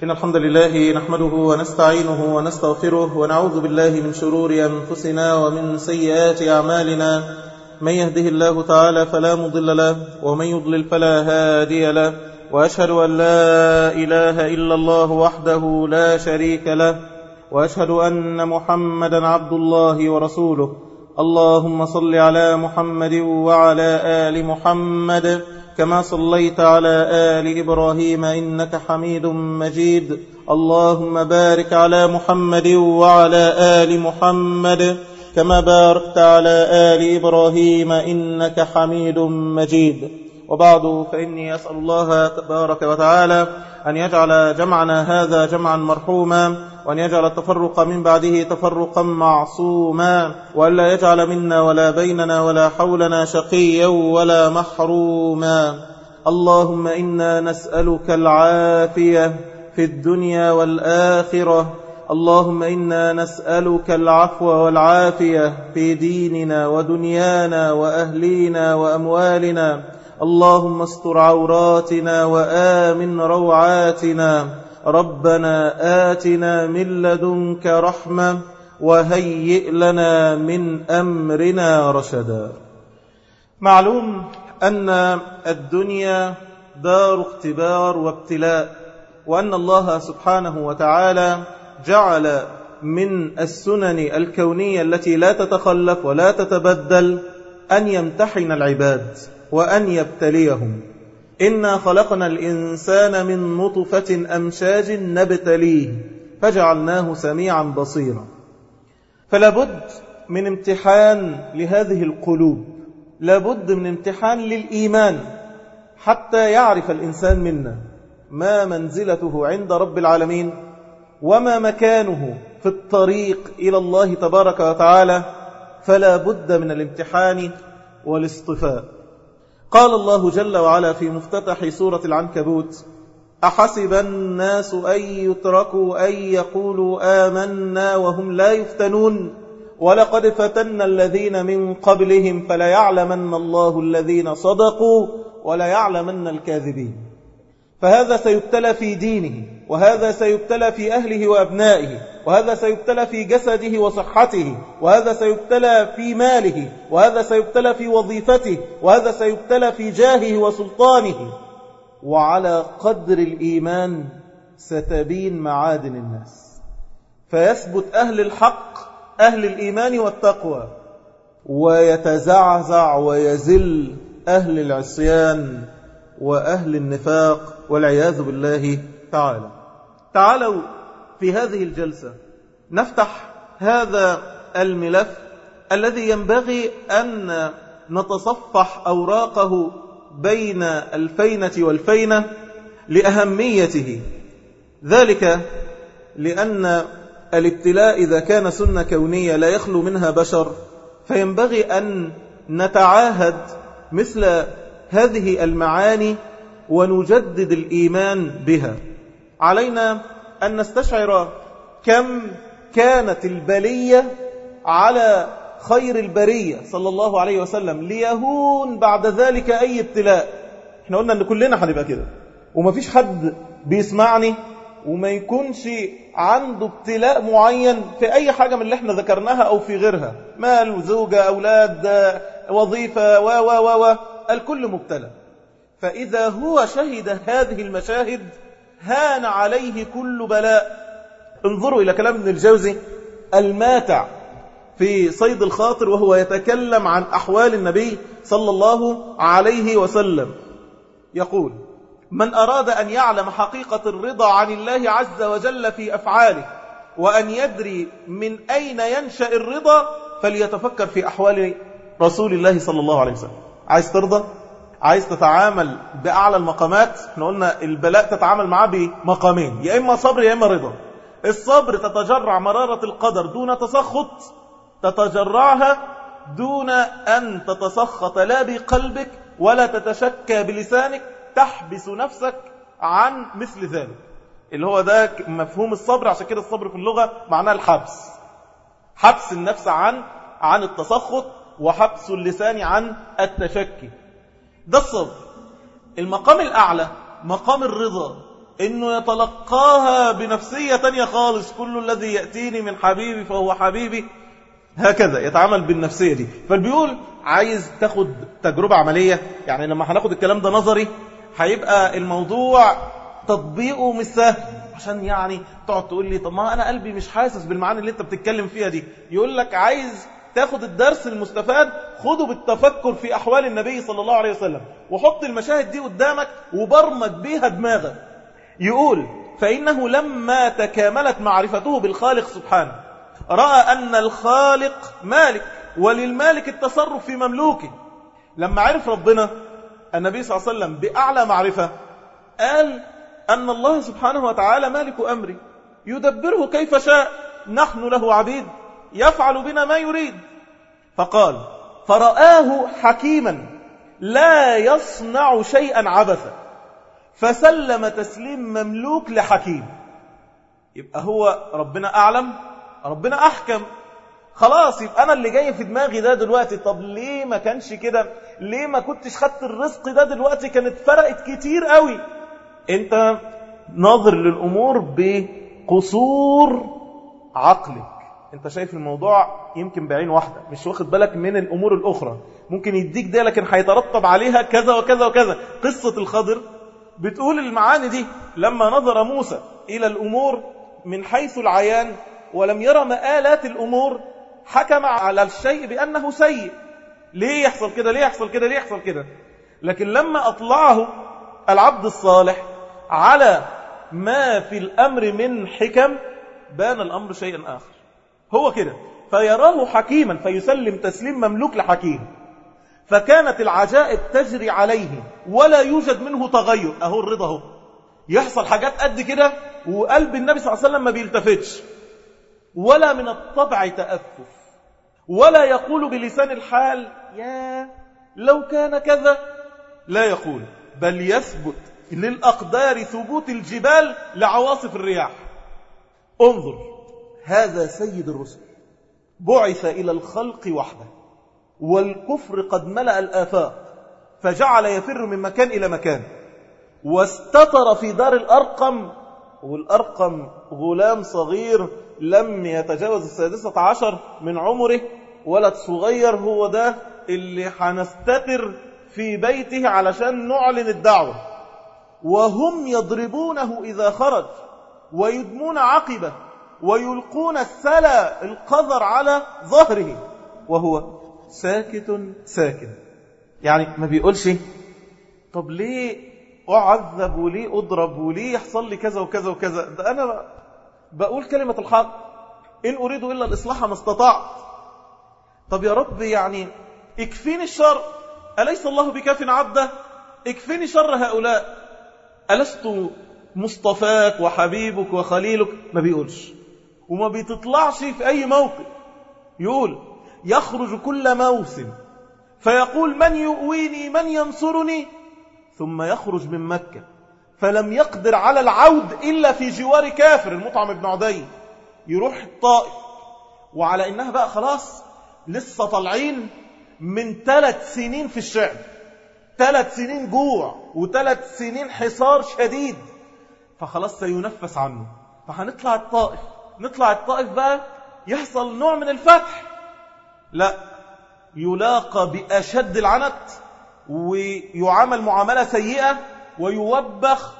إن الحمد لله نحمده ونستعينه ونستغفره ونعوذ بالله من شرور أنفسنا ومن سيئات أعمالنا من يهده الله تعالى فلا مضل له ومن يضلل فلا هادي له وأشهد أن لا إله إلا الله وحده لا شريك له وأشهد أن محمدا عبد الله ورسوله اللهم صل على محمد وعلى آل محمد كما صليت على آل إبراهيم إنك حميد مجيد اللهم بارك على محمد وعلى آل محمد كما باركت على آل إبراهيم إنك حميد مجيد وبعد فإني أسأل الله تبارك وتعالى أن يجعل جمعنا هذا جمعا مرحوما وأن يجعل التفرق من بعده تفرقا معصوما وألا يجعل منا ولا بيننا ولا حولنا شقيا ولا محروما اللهم إنا نسألك العافية في الدنيا والآخرة اللهم إنا نسألك العفو والعافية في ديننا ودنيانا وأهلينا وأموالنا اللهم استر عوراتنا وآمن روعاتنا ربنا آتنا من لدنك رحمة وهيئ لنا من أمرنا رشدا معلوم أن الدنيا دار اختبار وابتلاء وأن الله سبحانه وتعالى جعل من السنن الكونية التي لا تتخلف ولا تتبدل أن يمتحن العباد وأن يبتليهم إنا خلقنا الإنسان من نطفة أمشاج نبتليه فجعلناه سميعا بصيرا فلابد من امتحان لهذه القلوب لابد من امتحان للإيمان حتى يعرف الإنسان منا ما منزلته عند رب العالمين وما مكانه في الطريق إلى الله تبارك وتعالى فلا بد من الامتحان والاصطفاء قال الله جل وعلا في مفتتح سورة العنكبوت أحسب الناس أن يتركوا أن يقولوا آمنا وهم لا يفتنون ولقد فتنا الذين من قبلهم فليعلمن الله الذين صدقوا وليعلمن الكاذبين فهذا سيبتلى في دينه وهذا سيبتلى في أهله وأبنائه وهذا سيبتلى في جسده وصحته وهذا سيبتلى في ماله وهذا سيبتلى في وظيفته وهذا سيبتلى في جاهه وسلطانه وعلى قدر الإيمان ستبين معادن الناس فيثبت أهل الحق أهل الإيمان والتقوى ويتزعزع ويزل أهل العصيان وأهل النفاق والعياذ بالله تعالى تعالوا في هذه الجلسة نفتح هذا الملف الذي ينبغي أن نتصفح أوراقه بين الفينة والفينة لأهميته ذلك لأن الابتلاء إذا كان سنة كونية لا يخلو منها بشر فينبغي أن نتعاهد مثل هذه المعاني ونجدد الإيمان بها علينا أن نستشعر كم كانت البلية على خير البرية صلى الله عليه وسلم ليهون بعد ذلك أي ابتلاء احنا قلنا أن كلنا هنبقى كده وما فيش حد بيسمعني وما يكونش عنده ابتلاء معين في أي حاجة من اللي احنا ذكرناها أو في غيرها مال وزوجة أولاد وظيفة و و و و الكل مبتلى فإذا هو شهد هذه المشاهد هان عليه كل بلاء انظروا إلى كلام ابن الجوزي الماتع في صيد الخاطر وهو يتكلم عن أحوال النبي صلى الله عليه وسلم يقول من أراد أن يعلم حقيقة الرضا عن الله عز وجل في أفعاله وأن يدري من أين ينشأ الرضا فليتفكر في أحوال رسول الله صلى الله عليه وسلم عايز ترضى؟ عايز تتعامل بأعلى المقامات احنا قلنا البلاء تتعامل معاه بمقامين يا إما صبر يا إما رضا الصبر تتجرع مرارة القدر دون تسخط تتجرعها دون أن تتسخط لا بقلبك ولا تتشكى بلسانك تحبس نفسك عن مثل ذلك اللي هو ده مفهوم الصبر عشان كده الصبر في اللغة معناه الحبس حبس النفس عن عن التسخط وحبس اللسان عن التشكي ده الصبر المقام الأعلى مقام الرضا انه يتلقاها بنفسية تانية خالص كل الذي يأتيني من حبيبي فهو حبيبي هكذا يتعامل بالنفسية دي فالبيقول عايز تاخد تجربة عملية يعني لما هناخد الكلام ده نظري هيبقى الموضوع تطبيقه مش سهل عشان يعني تقعد تقول لي طب ما انا قلبي مش حاسس بالمعاني اللي انت بتتكلم فيها دي يقول لك عايز تاخد الدرس المستفاد خده بالتفكر في احوال النبي صلى الله عليه وسلم وحط المشاهد دي قدامك وبرمج بيها دماغك يقول فانه لما تكاملت معرفته بالخالق سبحانه راى ان الخالق مالك وللمالك التصرف في مملوكه لما عرف ربنا النبي صلى الله عليه وسلم باعلى معرفه قال أن الله سبحانه وتعالى مالك أمري يدبره كيف شاء نحن له عبيد يفعل بنا ما يريد فقال فرآه حكيما لا يصنع شيئا عبثا فسلم تسليم مملوك لحكيم يبقى هو ربنا أعلم ربنا أحكم خلاص يبقى أنا اللي جاي في دماغي ده دلوقتي طب ليه ما كانش كده ليه ما كنتش خدت الرزق ده دلوقتي كانت فرقت كتير قوي انت ناظر للأمور بقصور عقلك انت شايف الموضوع يمكن بعين واحدة مش واخد بالك من الأمور الأخرى ممكن يديك ده لكن هيترتب عليها كذا وكذا وكذا قصة الخضر بتقول المعاني دي لما نظر موسى إلى الأمور من حيث العيان ولم يرى مآلات الأمور حكم على الشيء بأنه سيء ليه يحصل كده ليه يحصل كده ليه يحصل كده لكن لما أطلعه العبد الصالح على ما في الأمر من حكم بان الأمر شيئا آخر هو كده فيراه حكيما فيسلم تسليم مملوك لحكيم فكانت العجائب تجري عليه ولا يوجد منه تغير أهو الرضا هو يحصل حاجات قد كده وقلب النبي صلى الله عليه وسلم ما بيلتفتش ولا من الطبع تأفف ولا يقول بلسان الحال يا لو كان كذا لا يقول بل يثبت للأقدار ثبوت الجبال لعواصف الرياح انظر هذا سيد الرسل بعث إلى الخلق وحده والكفر قد ملأ الآفاق فجعل يفر من مكان إلى مكان واستتر في دار الأرقم والأرقم غلام صغير لم يتجاوز السادسة عشر من عمره ولد صغير هو ده اللي حنستتر في بيته علشان نعلن الدعوة وهم يضربونه إذا خرج ويدمون عقبه ويلقون السلا القذر على ظهره وهو ساكت ساكن يعني ما بيقولش طب ليه أعذب وليه أضرب وليه يحصل لي كذا وكذا وكذا ده أنا بقول كلمة الحق إن أريد إلا الإصلاح ما استطعت طب يا رب يعني اكفيني الشر أليس الله بكاف عبده اكفيني شر هؤلاء ألست مصطفاك وحبيبك وخليلك ما بيقولش وما بيتطلعش في أي موقف يقول يخرج كل موسم فيقول من يؤويني من ينصرني ثم يخرج من مكة فلم يقدر على العود إلا في جوار كافر المطعم بن عدي يروح الطائف وعلى إنها بقى خلاص لسه طالعين من ثلاث سنين في الشعب ثلاث سنين جوع وثلاث سنين حصار شديد فخلاص سينفس عنه فهنطلع الطائف نطلع الطائف بقى يحصل نوع من الفتح لا يلاقى بأشد العنت ويعامل معاملة سيئة ويوبخ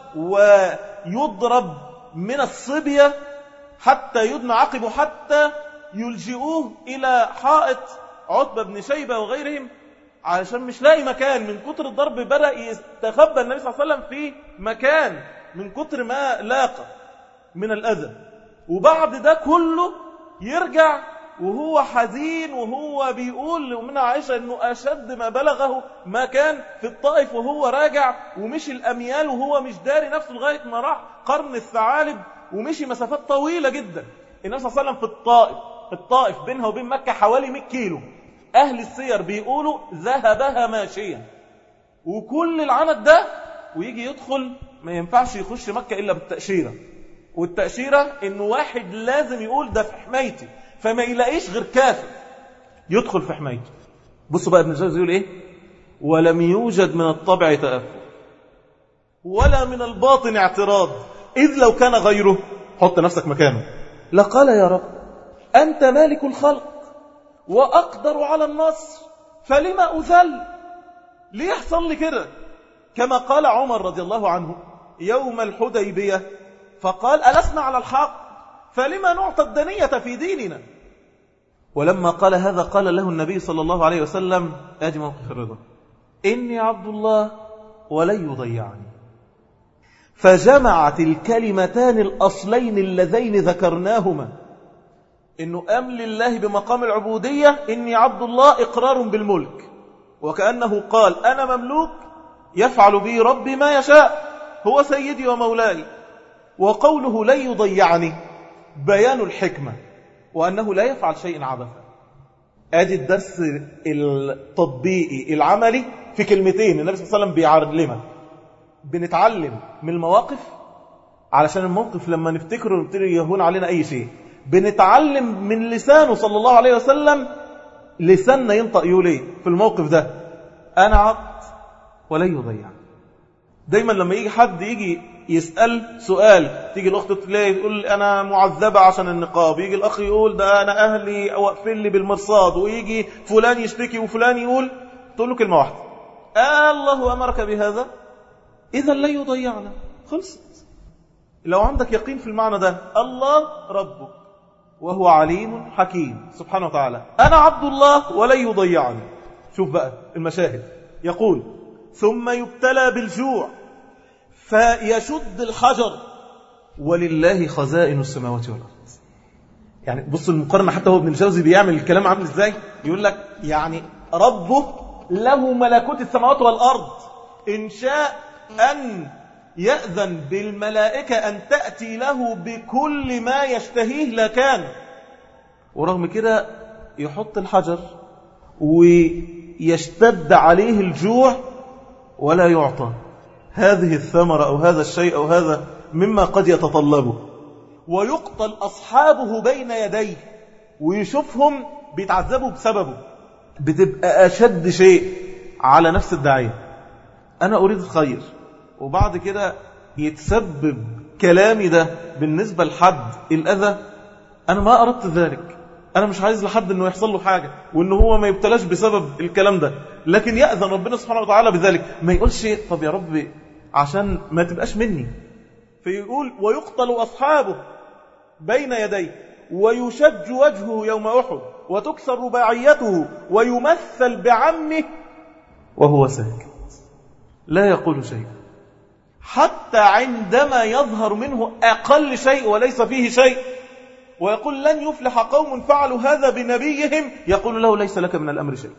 ويضرب من الصبية حتى يدنى عقبه حتى يلجئوه إلى حائط عتبة بن شيبة وغيرهم علشان مش لاقي مكان من كتر الضرب بدأ يستخبى النبي صلى الله عليه وسلم في مكان من كتر ما لاقى من الأذى وبعد ده كله يرجع وهو حزين وهو بيقول لأمنا عائشة أنه أشد ما بلغه ما كان في الطائف وهو راجع ومشي الأميال وهو مش داري نفسه لغاية ما راح قرن الثعالب ومشي مسافات طويلة جدا النبي صلى الله عليه وسلم في الطائف الطائف بينها وبين مكة حوالي 100 كيلو أهل السير بيقولوا ذهبها ماشيا وكل العند ده ويجي يدخل ما ينفعش يخش مكة إلا بالتأشيرة والتأشيرة إنه واحد لازم يقول ده في حمايتي فما يلاقيش غير كافر يدخل في حمايته بصوا بقى ابن الجوزي يقول إيه ولم يوجد من الطبع تأفف ولا من الباطن اعتراض إذ لو كان غيره حط نفسك مكانه لقال يا رب أنت مالك الخلق وأقدر على النصر فلما أذل ليحصل لي كده كما قال عمر رضي الله عنه يوم الحديبية فقال ألسنا على الحق فلما نعطى الدنية في ديننا ولما قال هذا قال له النبي صلى الله عليه وسلم آدي موقف الرضا إني عبد الله ولن يضيعني فجمعت الكلمتان الأصلين اللذين ذكرناهما إنه أم لله بمقام العبودية إني عبد الله إقرار بالملك وكأنه قال أنا مملوك يفعل بي ربي ما يشاء هو سيدي ومولاي وقوله لن يضيعني بيان الحكمة وأنه لا يفعل شيء عبثا ادي الدرس التطبيقي العملي في كلمتين النبي صلى الله عليه وسلم بيعلمك بنتعلم من المواقف علشان الموقف لما نفتكره نبتدي يهون علينا أي شيء بنتعلم من لسانه صلى الله عليه وسلم لساننا ينطق يقول ايه في الموقف ده أنا عبد ولن يضيع دايما لما يجي حد يجي يسأل سؤال تيجي الأخت تلاقي تقول أنا معذبة عشان النقاب يجي الأخ يقول ده أنا أهلي واقفين لي بالمرصاد ويجي فلان يشتكي وفلان يقول تقول له كلمة واحدة آه الله أمرك بهذا إذا لن يضيعنا خلصت لو عندك يقين في المعنى ده الله ربك وهو عليم حكيم سبحانه وتعالى أنا عبد الله ولن يضيعني شوف بقى المشاهد يقول ثم يبتلى بالجوع فيشد الحجر ولله خزائن السماوات والأرض يعني بص المقارنة حتى هو ابن الجوزي بيعمل الكلام عامل ازاي يقول لك يعني ربه له ملكوت السماوات والأرض إن شاء أن يأذن بالملائكة أن تأتي له بكل ما يشتهيه لكان ورغم كده يحط الحجر ويشتد عليه الجوع ولا يعطى هذه الثمرة أو هذا الشيء أو هذا مما قد يتطلبه ويقتل أصحابه بين يديه ويشوفهم بيتعذبوا بسببه بتبقى أشد شيء على نفس الداعية أنا أريد الخير وبعد كده يتسبب كلامي ده بالنسبة لحد الأذى أنا ما أردت ذلك أنا مش عايز لحد أنه يحصل له حاجة وأنه هو ما يبتلاش بسبب الكلام ده لكن يأذن ربنا سبحانه وتعالى بذلك ما يقولش طب يا رب عشان ما تبقاش مني فيقول ويقتل أصحابه بين يديه ويشج وجهه يوم أحد وتكسر رباعيته ويمثل بعمه وهو ساكت لا يقول شيء حتى عندما يظهر منه أقل شيء وليس فيه شيء ويقول لن يفلح قوم فعلوا هذا بنبيهم يقول له ليس لك من الأمر شيء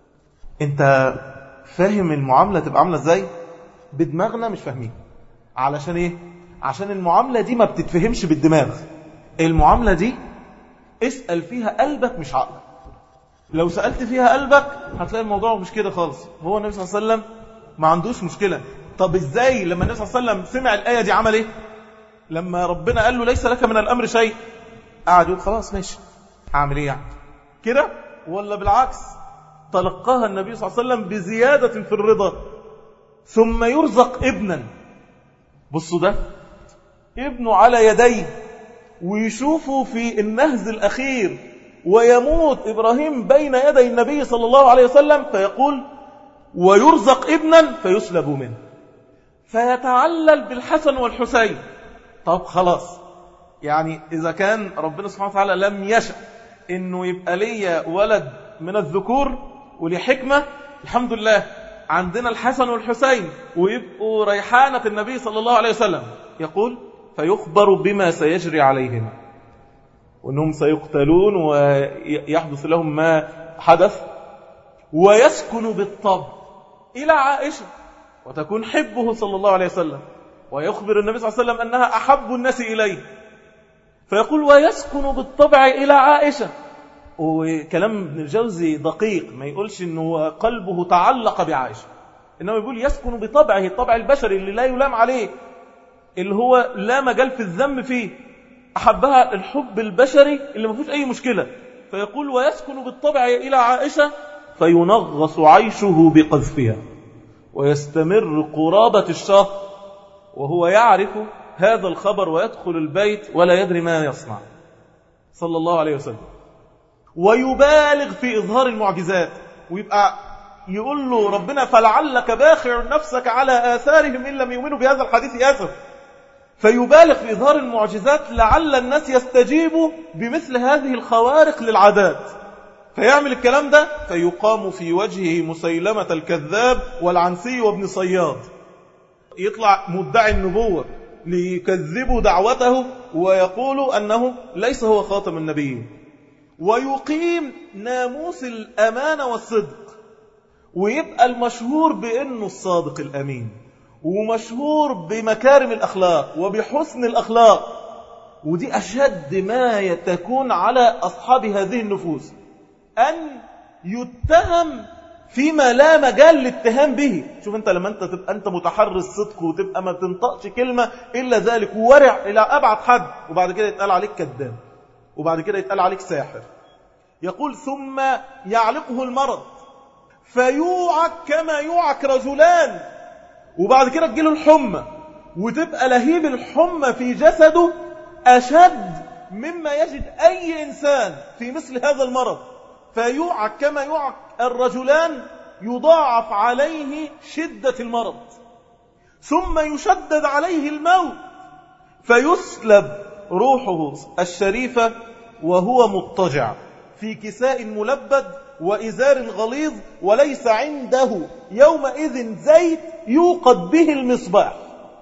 انت فاهم المعاملة تبقى عاملة ازاي بدماغنا مش فاهمين علشان ايه عشان المعاملة دي ما بتتفهمش بالدماغ المعاملة دي اسأل فيها قلبك مش عقلك لو سألت فيها قلبك هتلاقي الموضوع مش كده خالص هو النبي صلى الله عليه وسلم ما عندوش مشكلة طب ازاي لما النبي صلى الله عليه وسلم سمع الآية دي عمل ايه لما ربنا قال له ليس لك من الأمر شيء قعد يقول خلاص ماشي هعمل ايه يعني كده ولا بالعكس تلقاها النبي صلى الله عليه وسلم بزيادة في الرضا ثم يرزق ابنا بصوا ده ابنه على يديه ويشوفه في النهز الأخير ويموت إبراهيم بين يدي النبي صلى الله عليه وسلم فيقول ويرزق ابنا فيسلب منه فيتعلل بالحسن والحسين طب خلاص يعني إذا كان ربنا سبحانه وتعالى لم يشأ إنه يبقى لي ولد من الذكور ولحكمة الحمد لله عندنا الحسن والحسين ويبقوا ريحانة النبي صلى الله عليه وسلم يقول فيخبر بما سيجري عليهم وأنهم سيقتلون ويحدث لهم ما حدث ويسكن بالطبع إلى عائشة وتكون حبه صلى الله عليه وسلم ويخبر النبي صلى الله عليه وسلم أنها أحب الناس إليه فيقول ويسكن بالطبع إلى عائشة وكلام ابن الجوزي دقيق ما يقولش أنه قلبه تعلق بعائشة إنما يقول يسكن بطبعه الطبع البشري اللي لا يلام عليه اللي هو لا مجال في الذم فيه أحبها الحب البشري اللي ما فيش أي مشكلة فيقول ويسكن بالطبع إلى عائشة فينغص عيشه بقذفها ويستمر قرابة الشهر وهو يعرف هذا الخبر ويدخل البيت ولا يدري ما يصنع صلى الله عليه وسلم ويبالغ في إظهار المعجزات ويبقى يقول له ربنا فلعلك باخع نفسك على آثارهم إن لم يؤمنوا بهذا الحديث أسف فيبالغ في إظهار المعجزات لعل الناس يستجيبوا بمثل هذه الخوارق للعادات فيعمل الكلام ده فيقام في وجهه مسيلمة الكذاب والعنسي وابن صياد يطلع مدعي النبوة ليكذبوا دعوته ويقولوا أنه ليس هو خاتم النبيين ويقيم ناموس الأمانة والصدق ويبقى المشهور بأنه الصادق الأمين ومشهور بمكارم الأخلاق وبحسن الأخلاق ودي أشد ما تكون على أصحاب هذه النفوس أن يتهم فيما لا مجال للاتهام به شوف انت لما انت تبقى انت متحرر الصدق وتبقى ما تنطقش كلمة إلا ذلك وورع إلى أبعد حد وبعد كده يتقال عليك كذاب وبعد كده يتقال عليك ساحر يقول ثم يعلقه المرض فيوعك كما يوعك رجلان وبعد كده تجيله الحمى وتبقى لهيب الحمى في جسده أشد مما يجد أي إنسان في مثل هذا المرض فيوعك كما يوعك الرجلان يضاعف عليه شدة المرض ثم يشدد عليه الموت فيسلب روحه الشريفة وهو مضطجع في كساء ملبد وإزار غليظ وليس عنده يومئذ زيت يوقد به المصباح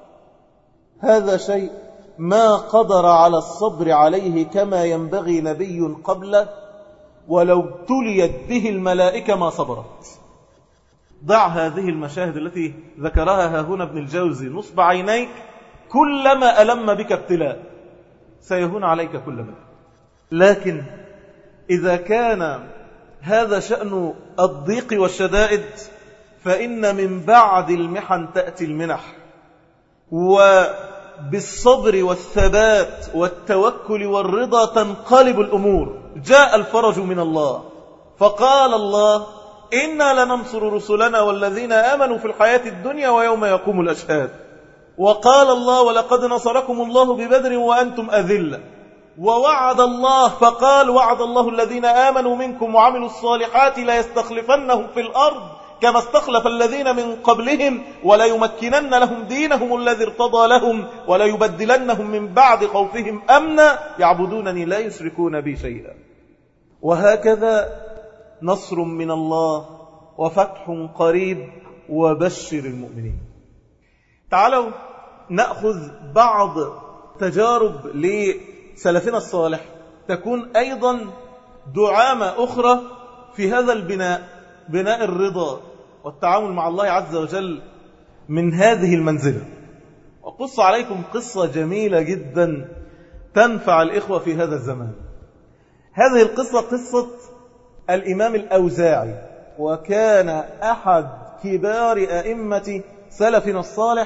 هذا شيء ما قدر على الصبر عليه كما ينبغي نبي قبله ولو تليت به الملائكة ما صبرت ضع هذه المشاهد التي ذكرها ها هنا ابن الجوزي نصب عينيك كلما ألم بك ابتلاء سيهون عليك كل بلاء لكن إذا كان هذا شأن الضيق والشدائد فإن من بعد المحن تأتي المنح وبالصبر والثبات والتوكل والرضا تنقلب الأمور جاء الفرج من الله فقال الله إنا لننصر رسلنا والذين آمنوا في الحياة الدنيا ويوم يقوم الأشهاد وقال الله ولقد نصركم الله ببدر وأنتم أذلة ووعد الله فقال وعد الله الذين آمنوا منكم وعملوا الصالحات لا يستخلفنهم في الأرض كما استخلف الذين من قبلهم ولا يمكنن لهم دينهم الذي ارتضى لهم ولا يبدلنهم من بعد خوفهم أمنا يعبدونني لا يشركون بي شيئا وهكذا نصر من الله وفتح قريب وبشر المؤمنين تعالوا نأخذ بعض تجارب لسلفنا الصالح تكون أيضا دعامة أخرى في هذا البناء بناء الرضا والتعامل مع الله عز وجل من هذه المنزلة وقص عليكم قصة جميلة جدا تنفع الإخوة في هذا الزمان هذه القصة قصة الإمام الأوزاعي وكان أحد كبار أئمة سلفنا الصالح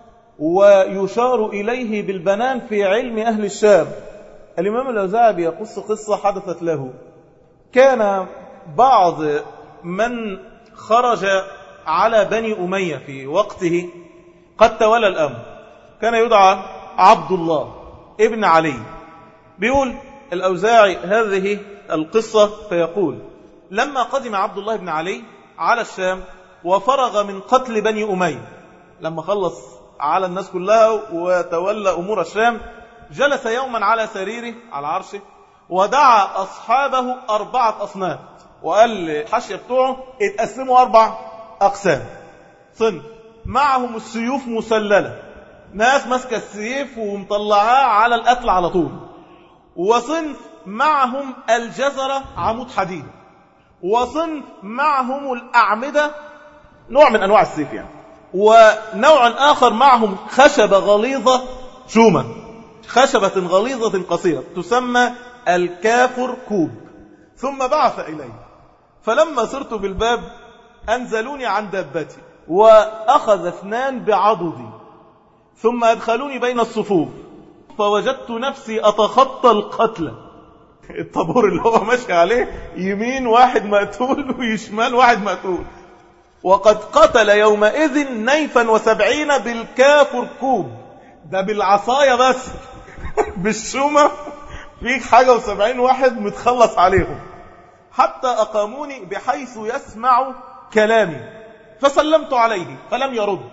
ويشار إليه بالبنان في علم أهل الشام الإمام الأوزاعي بيقص قصة حدثت له كان بعض من خرج على بني أمية في وقته قد تولى الأمر كان يدعى عبد الله ابن علي بيقول الأوزاعي هذه القصة فيقول لما قدم عبد الله بن علي على الشام وفرغ من قتل بني أمية لما خلص على الناس كلها وتولى أمور الشام جلس يوما على سريره على عرشه ودعا أصحابه أربعة أصناف وقال للحشية بتوعه اتقسموا أربع أقسام صنف معهم السيوف مسللة ناس ماسكة السيف ومطلعاه على القتل على طول وصنف معهم الجزرة عمود حديد وصنف معهم الأعمدة نوع من أنواع السيف يعني ونوع آخر معهم خشبة غليظة شومة خشبة غليظة قصيرة تسمى الكافر كوب ثم بعث إليه فلما صرت بالباب أنزلوني عن دابتي وأخذ اثنان بعضدي ثم أدخلوني بين الصفوف فوجدت نفسي أتخطى القتلى الطابور اللي هو ماشي عليه يمين واحد مقتول ويشمال واحد مقتول وقد قتل يومئذ نيفا وسبعين بالكاف ركوب ده بالعصاية بس بالشومة في حاجة وسبعين واحد متخلص عليهم حتى أقاموني بحيث يسمع كلامي فسلمت عليه فلم يرد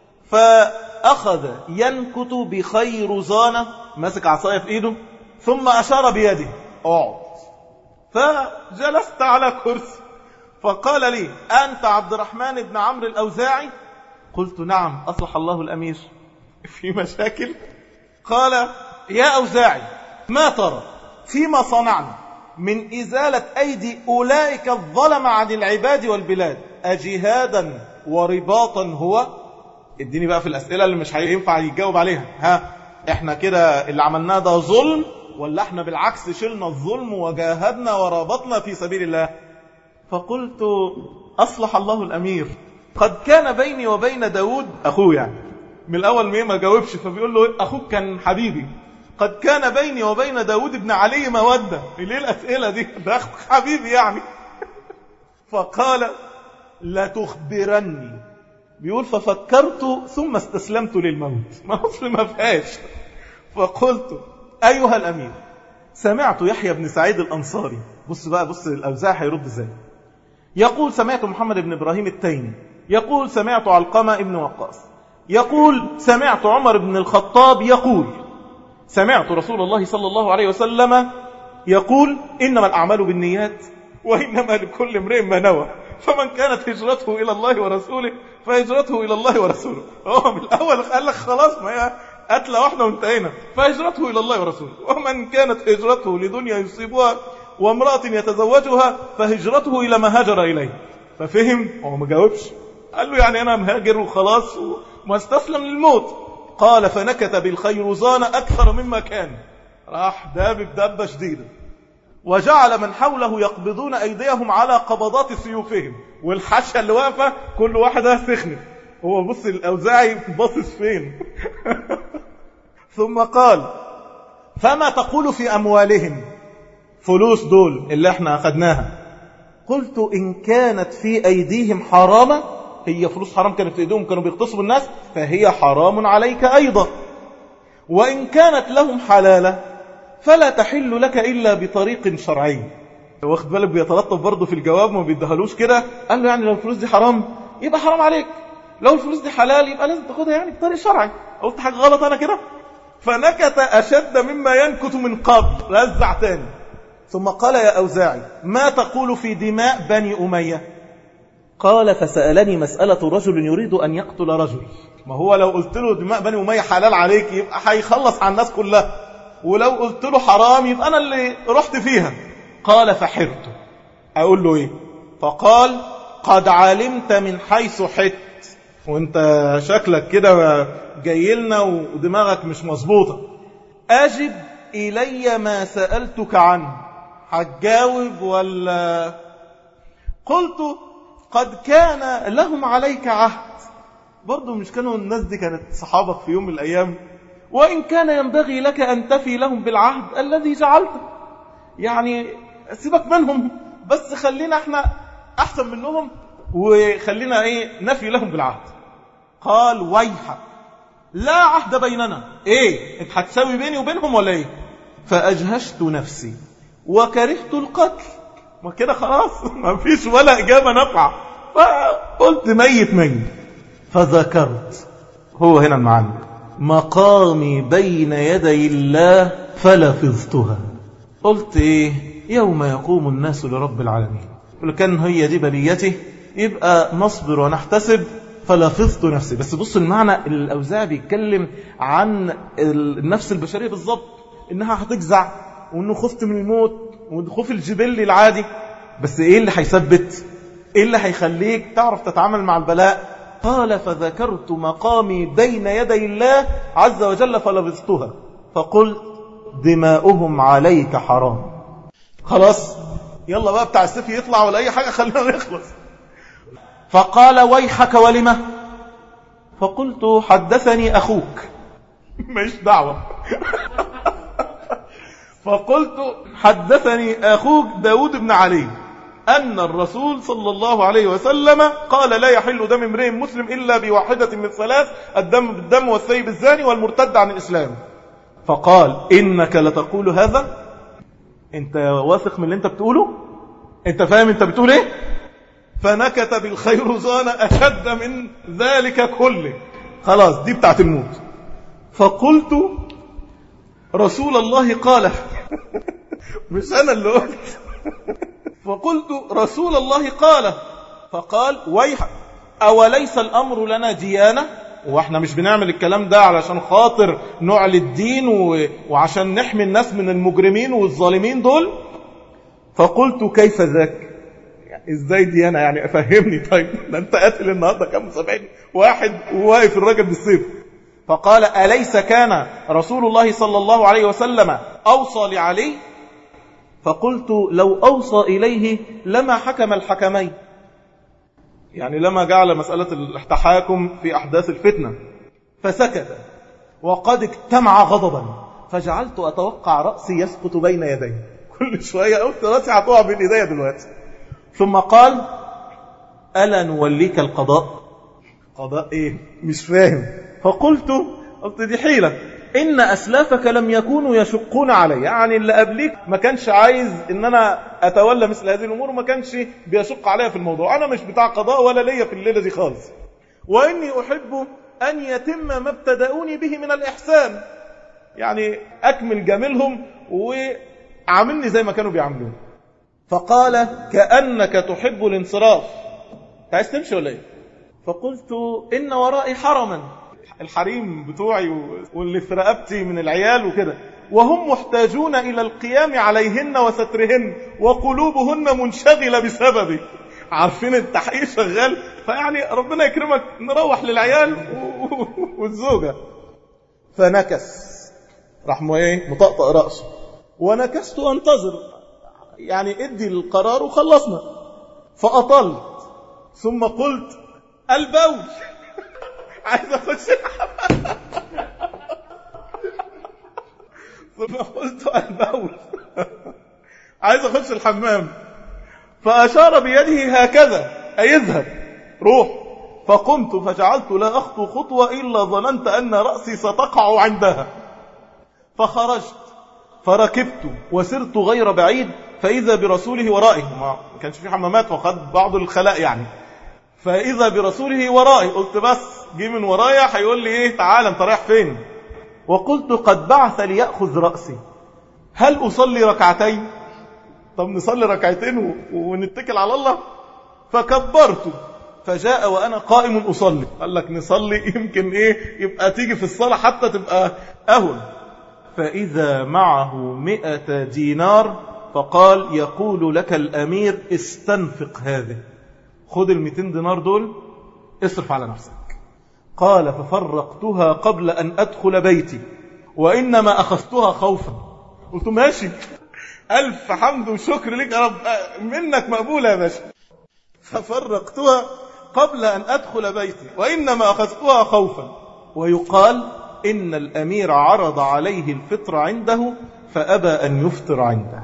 فأخذ ينكت بخيرزانة ماسك عصاية في إيده ثم أشار بيده اقعد فجلست على كرسي فقال لي أنت عبد الرحمن بن عمرو الأوزاعي قلت نعم أصلح الله الأمير في مشاكل قال يا أوزاعي ما ترى فيما صنعنا من إزالة أيدي أولئك الظلم عن العباد والبلاد أجهادا ورباطا هو اديني بقى في الأسئلة اللي مش هينفع يجاوب عليها ها احنا كده اللي عملناه ده ظلم ولا احنا بالعكس شلنا الظلم وجاهدنا ورابطنا في سبيل الله فقلت أصلح الله الأمير قد كان بيني وبين داود أخوه يعني من الأول ما جاوبش فبيقول له أخوك كان حبيبي قد كان بيني وبين داود بن علي مودة ليه الأسئلة دي ده أخوك حبيبي يعني فقال لا تخبرني بيقول ففكرت ثم استسلمت للموت ما أصل ما فيهاش فقلت أيها الأمير سمعت يحيى بن سعيد الأنصاري بص بقى بص الأوزاع هيرد ازاي يقول سمعت محمد بن إبراهيم التيمي يقول سمعت علقمة بن وقاص يقول سمعت عمر بن الخطاب يقول سمعت رسول الله صلى الله عليه وسلم يقول إنما الأعمال بالنيات وإنما لكل امرئ ما نوى فمن كانت هجرته إلى الله ورسوله فهجرته إلى الله ورسوله هو من الأول قال لك خلاص ما هي قتلة واحدة وانتهينا فهجرته إلى الله ورسوله ومن كانت هجرته لدنيا يصيبها وامرأة يتزوجها فهجرته إلى ما هاجر إليه ففهم هو ما جاوبش قال له يعني أنا مهاجر وخلاص وما استسلم للموت قال فنكت بالخيرزان أكثر مما كان راح دابب دابة شديدة وجعل من حوله يقبضون أيديهم على قبضات سيوفهم والحشة اللي واقفة كل واحدة سخنت هو بص الأوزاعي باصص فين ثم قال فما تقول في أموالهم فلوس دول اللي احنا أخذناها قلت إن كانت في أيديهم حرامة هي فلوس حرام كانت في أيديهم كانوا بيغتصبوا الناس فهي حرام عليك أيضا وإن كانت لهم حلالة فلا تحل لك إلا بطريق شرعي واخد بالك بيتلطف برضه في الجواب ما بيدهلوش كده قال له يعني لو الفلوس دي حرام يبقى حرام عليك لو الفلوس دي حلال يبقى لازم تاخدها يعني بطريق شرعي قلت حاجة غلط أنا كده فنكت أشد مما ينكت من قبل رزع تاني ثم قال يا أوزاعي ما تقول في دماء بني أمية قال فسألني مسألة رجل يريد أن يقتل رجل ما هو لو قلت له دماء بني أمية حلال عليك يبقى هيخلص على الناس كلها ولو قلت له حرام يبقى أنا اللي رحت فيها قال فحرت أقول له إيه فقال قد علمت من حيث حت وانت شكلك كده جاي لنا ودماغك مش مظبوطة أجب إلي ما سألتك عنه هتجاوب ولا قلت قد كان لهم عليك عهد برضو مش كانوا الناس دي كانت صحابك في يوم من الأيام وإن كان ينبغي لك أن تفي لهم بالعهد الذي جعلته يعني سيبك منهم بس خلينا احنا أحسن منهم وخلينا ايه نفي لهم بالعهد قال ويحك لا عهد بيننا ايه انت هتساوي بيني وبينهم ولا ايه فأجهشت نفسي وكرهت القتل ما كده خلاص ما فيش ولا إجابة نفع فقلت ميت ميت فذكرت هو هنا المعنى مقامي بين يدي الله فلفظتها قلت ايه يوم يقوم الناس لرب العالمين لو كان هي دي بليته يبقى نصبر ونحتسب فلفظت نفسي بس بص المعنى الأوزاع بيتكلم عن النفس البشرية بالظبط إنها هتجزع وإنه خفت من الموت والخوف الجبلي العادي بس إيه اللي هيثبت إيه اللي هيخليك تعرف تتعامل مع البلاء قال فذكرت مقامي بين يدي الله عز وجل فلبثتها فقلت دماؤهم عليك حرام خلاص يلا بقى بتاع السيف يطلع ولا أي حاجة خلينا نخلص فقال ويحك ولمه فقلت حدثني أخوك مش دعوة فقلت حدثني أخوك داود بن علي أن الرسول صلى الله عليه وسلم قال لا يحل دم امرئ مسلم إلا بواحدة من ثلاث الدم بالدم والثيب الزاني والمرتد عن الإسلام فقال إنك لتقول هذا انت واثق من اللي انت بتقوله انت فاهم انت بتقول ايه فنكت بالخيرزان أشد من ذلك كله خلاص دي بتاعت الموت فقلت رسول الله قال مش أنا اللي قلت فقلت رسول الله قال فقال ويحك أوليس الأمر لنا ديانة واحنا مش بنعمل الكلام ده علشان خاطر نعلي الدين و... وعشان نحمي الناس من المجرمين والظالمين دول فقلت كيف ذاك يعني ازاي ديانة يعني افهمني طيب ده انت قاتل النهارده كام سبعين واحد وواقف الراجل بالسيف فقال أليس كان رسول الله صلى الله عليه وسلم أوصى لعلي فقلت لو أوصى إليه لما حكم الحكمين يعني لما جعل مسألة التحاكم في أحداث الفتنة فسكت وقد اجتمع غضبا فجعلت أتوقع رأسي يسقط بين يدي كل شوية قلت رأسي هتقع بين يدي دلوقتي ثم قال ألا نوليك القضاء قضاء إيه مش فاهم فقلت قلت دي حيلة إن أسلافك لم يكونوا يشقون علي يعني اللي قبليك ما كانش عايز إن أنا أتولى مثل هذه الأمور وما كانش بيشق عليا في الموضوع أنا مش بتاع قضاء ولا ليا في الليلة دي خالص وإني أحب أن يتم ما ابتدأوني به من الإحسان يعني أكمل جميلهم وعاملني زي ما كانوا بيعملون فقال كأنك تحب الانصراف عايز تمشي ولا ايه فقلت إن ورائي حرما الحريم بتوعي واللي في رقبتي من العيال وكده وهم محتاجون إلى القيام عليهن وسترهن وقلوبهن منشغلة بسببي عارفين التحقيق شغال فيعني ربنا يكرمك نروح للعيال والزوجة فنكس راح ايه مطقطق رأسه ونكست أنتظر يعني ادي القرار وخلصنا فأطلت ثم قلت البول عايز اخش ثم قلت البول عايز اخش الحمام فاشار بيده هكذا اي اذهب روح فقمت فجعلت لا اخطو خطوه الا ظننت ان راسي ستقع عندها فخرجت فركبت وسرت غير بعيد فاذا برسوله ورائي ما كانش في حمامات وخد بعض الخلاء يعني فإذا برسوله ورائي قلت بس جه من ورايا هيقول لي ايه تعال انت رايح فين وقلت قد بعث ليأخذ رأسي هل أصلي ركعتين طب نصلي ركعتين ونتكل على الله فكبرت فجاء وأنا قائم أصلي قال لك نصلي يمكن إيه يبقى تيجي في الصلاة حتى تبقى أهون فإذا معه مئة دينار فقال يقول لك الأمير استنفق هذه خد المئتين دينار دول اصرف على نفسك قال ففرقتها قبل أن أدخل بيتي وإنما أخذتها خوفا قلت ماشي ألف حمد وشكر لك يا رب منك مقبولة يا باشا ففرقتها قبل أن أدخل بيتي وإنما أخذتها خوفا ويقال إن الأمير عرض عليه الفطر عنده فأبى أن يفطر عنده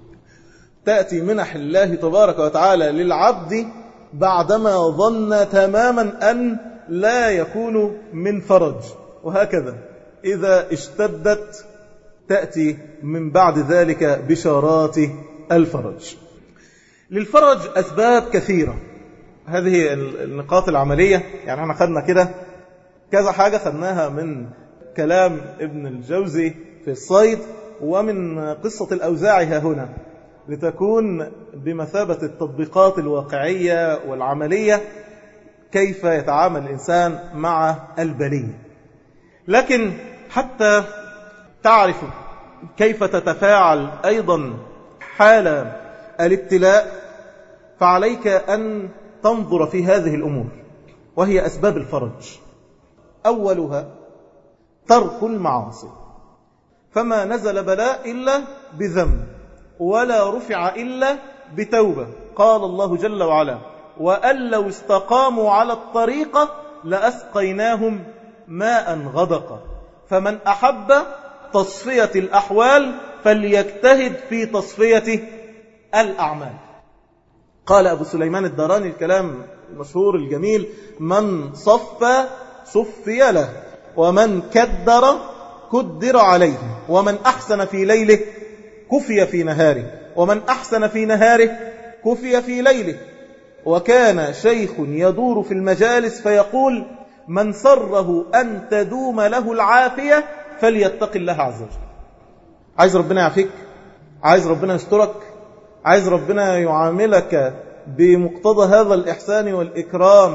تأتي منح الله تبارك وتعالى للعبد بعدما ظن تماما أن لا يكون من فرج وهكذا إذا اشتدت تأتي من بعد ذلك بشارات الفرج للفرج أسباب كثيرة هذه النقاط العملية يعني احنا خدنا كده كذا حاجة خدناها من كلام ابن الجوزي في الصيد ومن قصة الأوزاعي ها هنا لتكون بمثابة التطبيقات الواقعية والعملية كيف يتعامل الإنسان مع البلية لكن حتى تعرف كيف تتفاعل أيضا حال الابتلاء فعليك أن تنظر في هذه الأمور وهي أسباب الفرج أولها ترك المعاصي فما نزل بلاء إلا بذنب ولا رفع إلا بتوبة قال الله جل وعلا وأن لو استقاموا على الطريقة لأسقيناهم ماء غدقا فمن أحب تصفية الأحوال فليجتهد في تصفية الأعمال قال أبو سليمان الدراني الكلام المشهور الجميل من صف صفي له ومن كدر كدر عليه ومن أحسن في ليله كفي في نهاره ومن أحسن في نهاره كفي في ليله وكان شيخ يدور في المجالس فيقول من سره أن تدوم له العافية فليتق الله عز وجل عايز ربنا يعافيك عايز ربنا يسترك عايز ربنا يعاملك بمقتضى هذا الإحسان والإكرام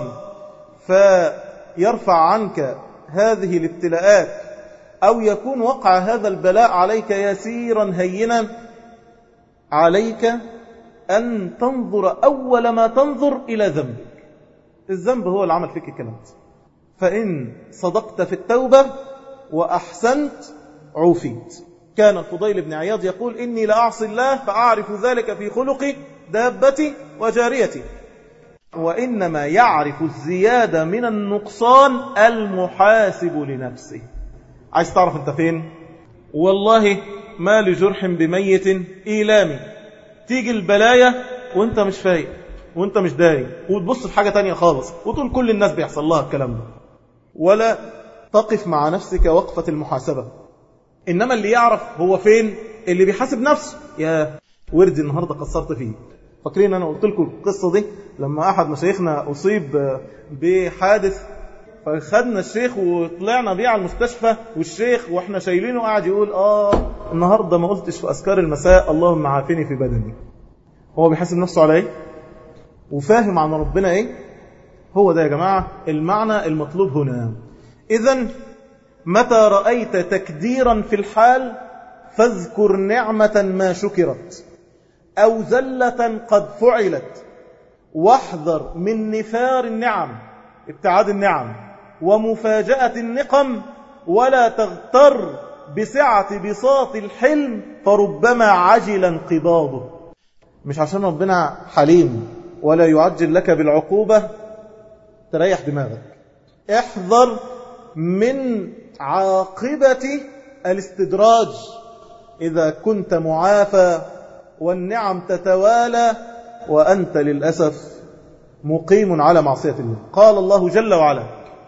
فيرفع عنك هذه الابتلاءات أو يكون وقع هذا البلاء عليك يسيرا هينا عليك أن تنظر أول ما تنظر إلى ذنبك الذنب هو اللي عمل فيك الكلام فإن صدقت في التوبة وأحسنت عوفيت كان الفضيل بن عياض يقول إني لأعصي الله فأعرف ذلك في خلقي دابتي وجاريتي وإنما يعرف الزيادة من النقصان المحاسب لنفسه عايز تعرف انت فين والله ما لجرح بميت إيلامي تيجي البلايا وانت مش فايق وانت مش داري وتبص في حاجة تانية خالص وتقول كل الناس بيحصل لها الكلام ده ولا تقف مع نفسك وقفة المحاسبة إنما اللي يعرف هو فين اللي بيحاسب نفسه يا وردي النهاردة قصرت فيه فاكرين أنا قلت لكم القصة دي لما أحد مشايخنا أصيب بحادث فخدنا الشيخ وطلعنا بيه على المستشفى والشيخ واحنا شايلينه قاعد يقول آه النهاردة ما قلتش في أذكار المساء اللهم عافني في بدني هو بيحاسب نفسه على ايه وفاهم عن ربنا ايه هو ده يا جماعة المعنى المطلوب هنا إذا متى رأيت تكديرا في الحال فاذكر نعمة ما شكرت أو زلة قد فعلت واحذر من نفار النعم ابتعاد النعم ومفاجأة النقم ولا تغتر بسعة بساط الحلم فربما عجل انقباضه مش عشان ربنا حليم ولا يعجل لك بالعقوبة تريح دماغك احذر من عاقبة الاستدراج إذا كنت معافى والنعم تتوالى وأنت للأسف مقيم على معصية الله قال الله جل وعلا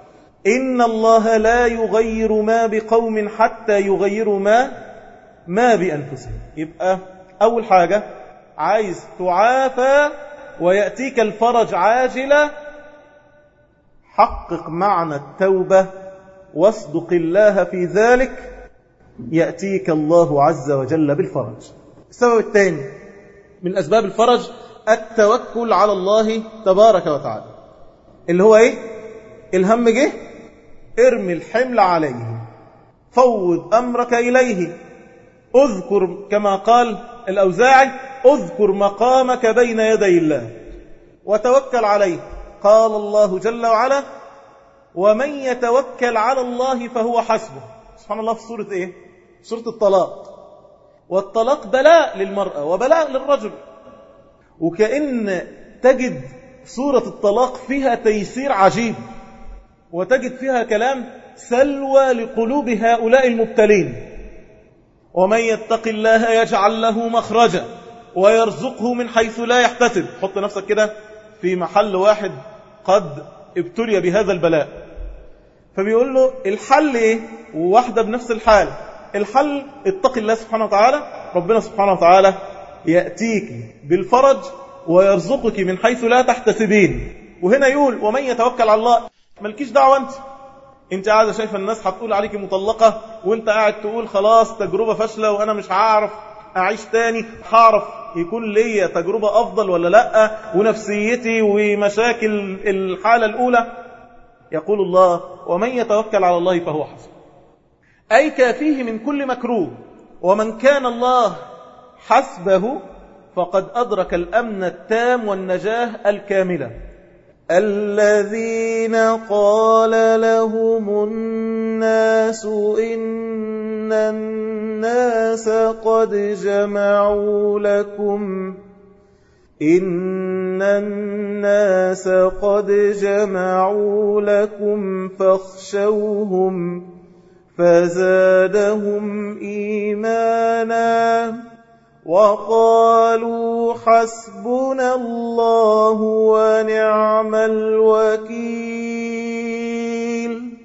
إن الله لا يغير ما بقوم حتى يغيروا ما ما بأنفسهم يبقى أول حاجة عايز تعافى ويأتيك الفرج عاجلا حقق معنى التوبة واصدق الله في ذلك يأتيك الله عز وجل بالفرج السبب الثاني من أسباب الفرج التوكل على الله تبارك وتعالى اللي هو إيه الهم جه ارمي الحمل عليه فوض أمرك إليه اذكر كما قال الأوزاعي اذكر مقامك بين يدي الله وتوكل عليه قال الله جل وعلا ومن يتوكل على الله فهو حسبه سبحان الله في سورة ايه سورة الطلاق والطلاق بلاء للمرأة وبلاء للرجل وكأن تجد سورة الطلاق فيها تيسير عجيب وتجد فيها كلام سلوى لقلوب هؤلاء المبتلين ومن يتق الله يجعل له مخرجا ويرزقه من حيث لا يحتسب حط نفسك كده في محل واحد قد ابتلي بهذا البلاء فبيقول له الحل ايه وواحدة بنفس الحال الحل اتق الله سبحانه وتعالى ربنا سبحانه وتعالى يأتيك بالفرج ويرزقك من حيث لا تحتسبين وهنا يقول ومن يتوكل على الله مالكيش دعوة انت انت قاعدة شايفة الناس هتقول عليك مطلقة وانت قاعد تقول خلاص تجربة فاشلة وانا مش هعرف اعيش تاني هعرف يكون ليا تجربة افضل ولا لا ونفسيتي ومشاكل الحالة الاولى يقول الله ومن يتوكل على الله فهو حسن اي كافيه من كل مكروه ومن كان الله حسبه فقد أدرك الأمن التام والنجاة الكاملة الذين قال لهم الناس إن الناس قد جمعوا لكم إن الناس قد جمعوا لكم فاخشوهم فزادهم إيمانا وقالوا حسبنا الله ونعم الوكيل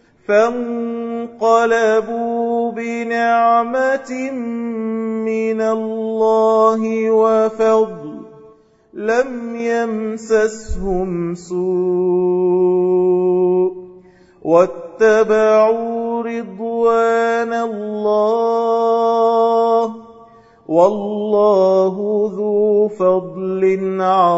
فانقلبوا بنعمة من الله وفضل لم يمسسهم سوء واتبعوا رضوان الله والله ذو فضل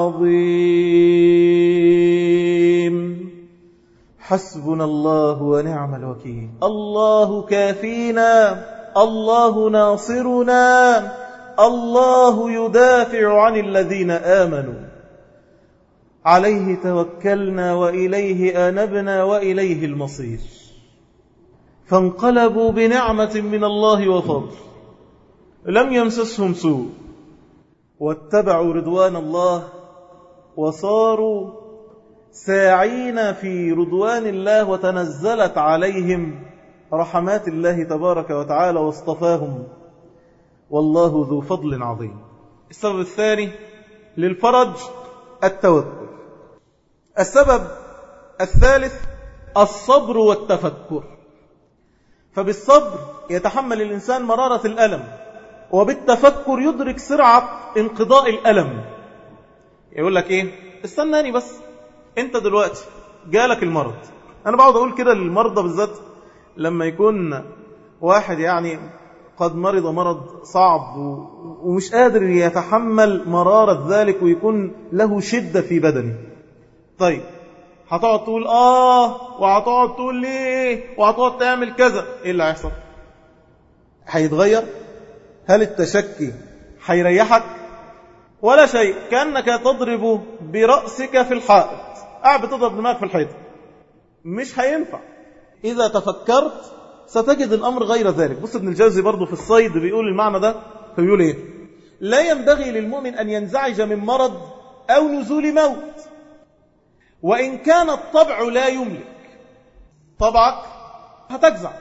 عظيم حسبنا الله ونعم الوكيل الله كافينا الله ناصرنا الله يدافع عن الذين آمنوا عليه توكلنا وإليه آنبنا وإليه المصير فانقلبوا بنعمة من الله وفضل لم يمسسهم سوء واتبعوا رضوان الله وصاروا ساعين في رضوان الله وتنزلت عليهم رحمات الله تبارك وتعالى واصطفاهم والله ذو فضل عظيم السبب الثاني للفرج التوكل السبب الثالث الصبر والتفكر فبالصبر يتحمل الإنسان مرارة الألم وبالتفكر يدرك سرعة انقضاء الألم يقول لك ايه استناني بس انت دلوقتي جالك المرض انا بقعد اقول كده للمرضى بالذات لما يكون واحد يعني قد مرض مرض صعب ومش قادر يتحمل مرارة ذلك ويكون له شدة في بدنه طيب هتقعد تقول آه وهتقعد تقول ليه وهتقعد تعمل كذا إيه اللي هيحصل هيتغير هل التشكي هيريحك ولا شيء كأنك تضرب برأسك في الحائط قاعد بتضرب دماغك في الحيط مش هينفع إذا تفكرت ستجد الأمر غير ذلك بص ابن الجوزي برضه في الصيد بيقول المعنى ده فبيقول إيه لا ينبغي للمؤمن أن ينزعج من مرض أو نزول موت وإن كان الطبع لا يملك طبعك هتجزع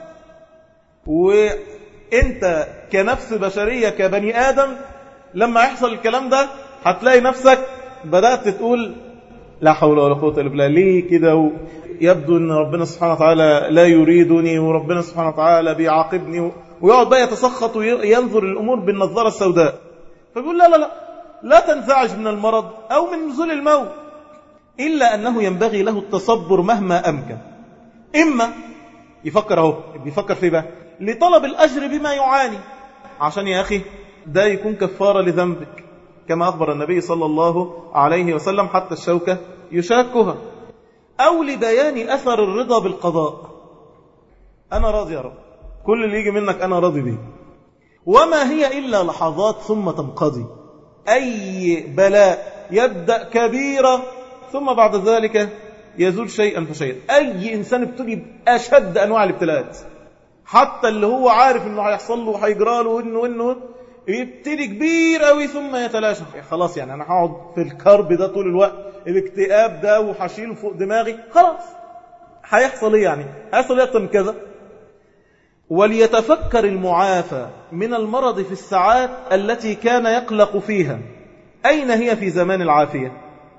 وانت كنفس بشرية كبني آدم لما يحصل الكلام ده هتلاقي نفسك بدأت تقول لا حول ولا قوة إلا بالله ليه كده يبدو أن ربنا سبحانه وتعالى لا يريدني وربنا سبحانه وتعالى بيعاقبني ويقعد بقى يتسخط وينظر الأمور بالنظارة السوداء فبيقول لا لا لا لا تنزعج من المرض أو من نزول الموت إلا أنه ينبغي له التصبر مهما أمكن إما يفكر أهو بيفكر في بقى لطلب الأجر بما يعاني عشان يا أخي ده يكون كفارة لذنبك كما أخبر النبي صلى الله عليه وسلم حتى الشوكة يشاكها أو لبيان أثر الرضا بالقضاء أنا راضي يا رب كل اللي يجي منك أنا راضي به وما هي إلا لحظات ثم تنقضي أي بلاء يبدأ كبيرة ثم بعد ذلك يزول شيئا فشيئا أي إنسان ابتلي بأشد أنواع الابتلاءات حتى اللي هو عارف انه هيحصل له وهيجرى له وانه وانه يبتدي كبير قوي ثم يتلاشى خلاص يعني انا هقعد في الكرب ده طول الوقت الاكتئاب ده وهشيله فوق دماغي خلاص هيحصل ايه يعني هيحصل ايه اكتر من كذا وليتفكر المعافى من المرض في الساعات التي كان يقلق فيها أين هي في زمان العافية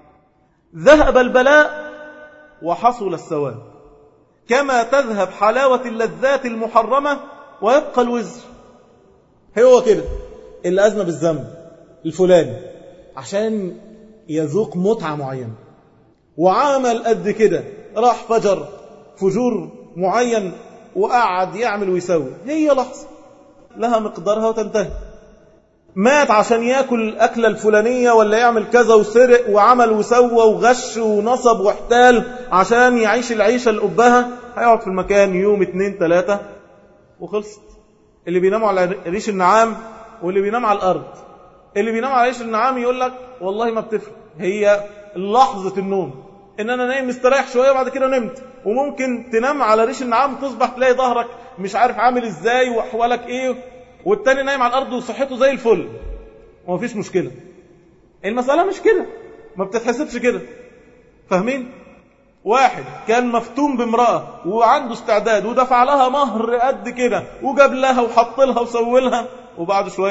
ذهب البلاء وحصل السواد كما تذهب حلاوة اللذات المحرمة ويبقى الوزر هو كده اللي أذنب الذنب الفلاني عشان يذوق متعة معينة وعمل قد كده راح فجر فجور معين وقعد يعمل ويسوي هي لحظة لها مقدارها وتنتهي مات عشان ياكل الأكلة الفلانية ولا يعمل كذا وسرق وعمل وسوى وغش ونصب واحتال عشان يعيش العيشة الأبهة هيقعد في المكان يوم اتنين تلاتة وخلصت اللي بيناموا على ريش النعام واللي بينام على الأرض اللي بينام على ريش النعام يقول لك والله ما بتفرق هي لحظة النوم ان انا نايم مستريح شوية وبعد كده نمت وممكن تنام على ريش النعام تصبح تلاقي ظهرك مش عارف عامل ازاي واحوالك ايه والتاني نايم على الارض وصحته زي الفل ومفيش مشكلة المسألة مش كده ما بتتحسبش كده فاهمين واحد كان مفتون بامرأة وعنده استعداد ودفع لها مهر قد كده وجاب لها وحط لها وسوي لها وبعد شوية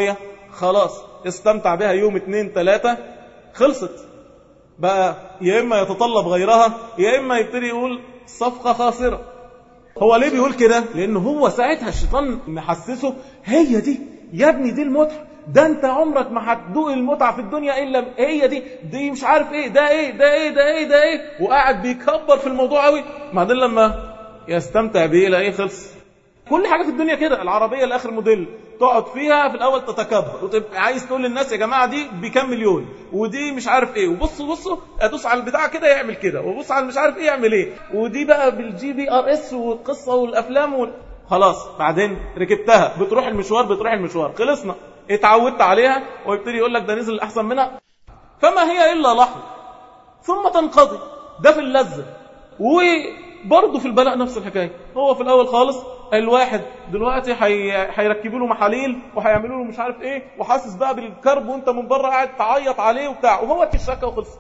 خلاص استمتع بها يوم اتنين تلاتة خلصت بقى يا إما يتطلب غيرها يا إما يبتدي يقول صفقة خاسرة هو ليه بيقول كده لأن هو ساعتها الشيطان محسسه هي دي يا ابني دي المتعة ده انت عمرك ما هتدوق المتعة في الدنيا إلا هي دي دي مش عارف ايه ده ايه ده ايه ده ايه ده ايه وقاعد بيكبر في الموضوع قوي بعدين لما يستمتع بيه لا ايه خلص كل حاجة في الدنيا كده العربية لآخر موديل تقعد فيها في الأول تتكبر وتبقى عايز تقول للناس يا جماعة دي بكام مليون ودي مش عارف ايه وبصوا بصوا ادوس على البتاع كده يعمل كده وبص على مش عارف ايه يعمل ايه ودي بقى بالجي بي ار اس والقصة والأفلام وال... خلاص بعدين ركبتها بتروح المشوار بتروح المشوار خلصنا اتعودت عليها ويبتدي يقول لك ده نزل الأحسن منها فما هي إلا لحظة ثم تنقضي ده في اللذة وبرضه في البلاء نفس الحكاية هو في الأول خالص الواحد دلوقتي هيركبوا له محاليل وهيعملوا له مش عارف ايه وحاسس بقى بالكرب وانت من بره قاعد تعيط عليه وبتاع وهو تشكى وخلصت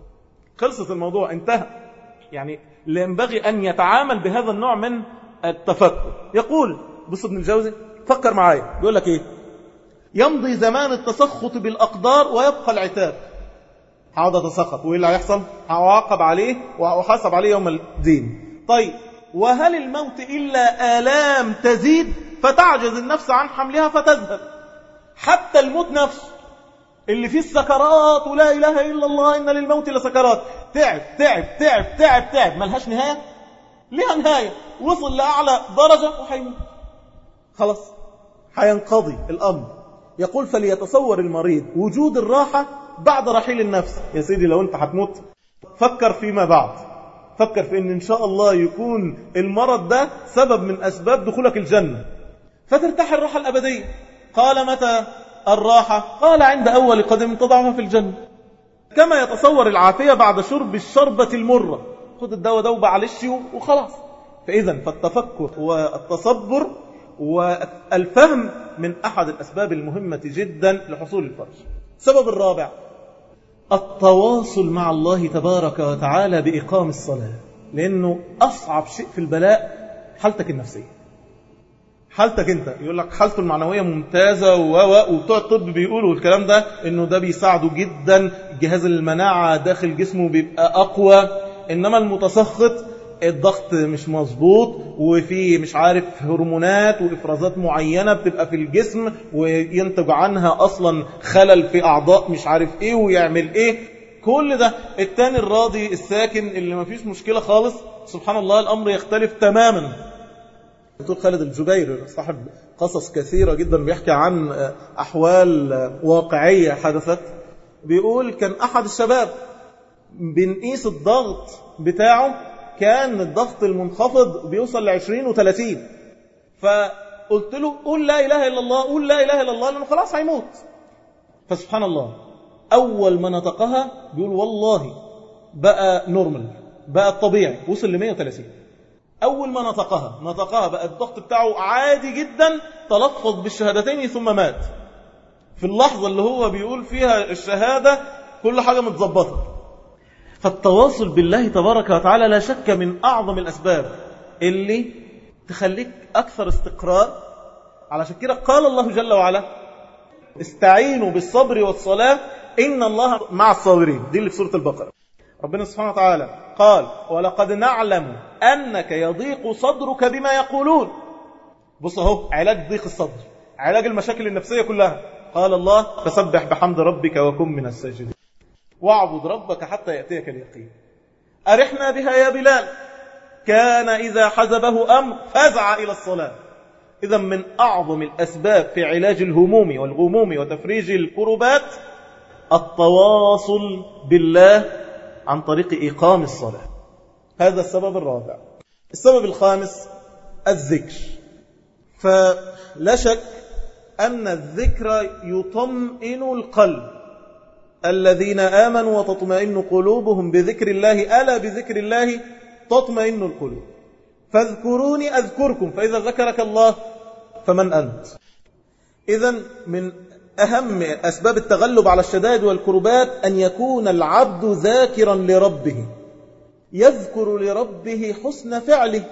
خلصت الموضوع انتهى يعني ينبغي ان يتعامل بهذا النوع من التفكر يقول بص ابن الجوزي فكر معايا بيقول لك ايه يمضي زمان التسخط بالاقدار ويبقى العتاب هقعد اتسخط وايه اللي هيحصل هعاقب عليه وهحاسب عليه يوم الدين طيب وهل الموت إلا آلام تزيد فتعجز النفس عن حملها فتذهب حتى الموت نفسه اللي فيه السكرات ولا إله إلا الله إن للموت لسكرات تعب تعب تعب تعب تعب ملهاش نهاية ليها نهاية وصل لأعلى درجة وحيموت خلاص هينقضي الأمر يقول فليتصور المريض وجود الراحة بعد رحيل النفس يا سيدي لو أنت هتموت فكر فيما بعد فكر في ان ان شاء الله يكون المرض ده سبب من اسباب دخولك الجنة فترتاح الراحة الابدية قال متى الراحة قال عند اول قدم تضعها في الجنة كما يتصور العافية بعد شرب الشربة المرة خد الدواء ده وبعلش وخلاص فاذا فالتفكر والتصبر والفهم من احد الاسباب المهمة جدا لحصول الفرج السبب الرابع التواصل مع الله تبارك وتعالى بإقام الصلاة لأنه أصعب شيء في البلاء حالتك النفسية حالتك انت يقول لك حالته المعنوية ممتازة وبتوع الطب بيقولوا الكلام ده انه ده بيساعده جدا جهاز المناعة داخل جسمه بيبقى اقوى انما المتسخط الضغط مش مظبوط وفي مش عارف هرمونات وافرازات معينة بتبقى في الجسم وينتج عنها اصلا خلل في اعضاء مش عارف ايه ويعمل ايه كل ده التاني الراضي الساكن اللي ما فيش مشكلة خالص سبحان الله الامر يختلف تماما دكتور خالد الجبير صاحب قصص كثيرة جدا بيحكي عن احوال واقعية حدثت بيقول كان احد الشباب بنقيس الضغط بتاعه كان الضغط المنخفض بيوصل ل 20 و30 فقلت له قول لا إله إلا الله قول لا إله إلا الله لأنه خلاص هيموت فسبحان الله أول ما نطقها بيقول والله بقى نورمال بقى الطبيعي وصل ل 130 أول ما نطقها نطقها بقى الضغط بتاعه عادي جدا تلفظ بالشهادتين ثم مات في اللحظة اللي هو بيقول فيها الشهادة كل حاجة متظبطة فالتواصل بالله تبارك وتعالى لا شك من أعظم الأسباب اللي تخليك أكثر استقرار علشان كده قال الله جل وعلا استعينوا بالصبر والصلاة إن الله مع الصابرين دي اللي في سورة البقرة ربنا سبحانه وتعالى قال ولقد نعلم أنك يضيق صدرك بما يقولون بص اهو علاج ضيق الصدر علاج المشاكل النفسية كلها قال الله فسبح بحمد ربك وكن من الساجدين واعبد ربك حتى يأتيك اليقين أرحنا بها يا بلال كان إذا حزبه أمر فزع إلى الصلاة إذا من أعظم الأسباب في علاج الهموم والغموم وتفريج الكربات التواصل بالله عن طريق إقام الصلاة هذا السبب الرابع السبب الخامس الذكر فلا شك أن الذكر يطمئن القلب الذين آمنوا وتطمئن قلوبهم بذكر الله ألا بذكر الله تطمئن القلوب فاذكروني أذكركم فإذا ذكرك الله فمن أنت إذا من أهم أسباب التغلب على الشدائد والكربات أن يكون العبد ذاكرا لربه يذكر لربه حسن فعله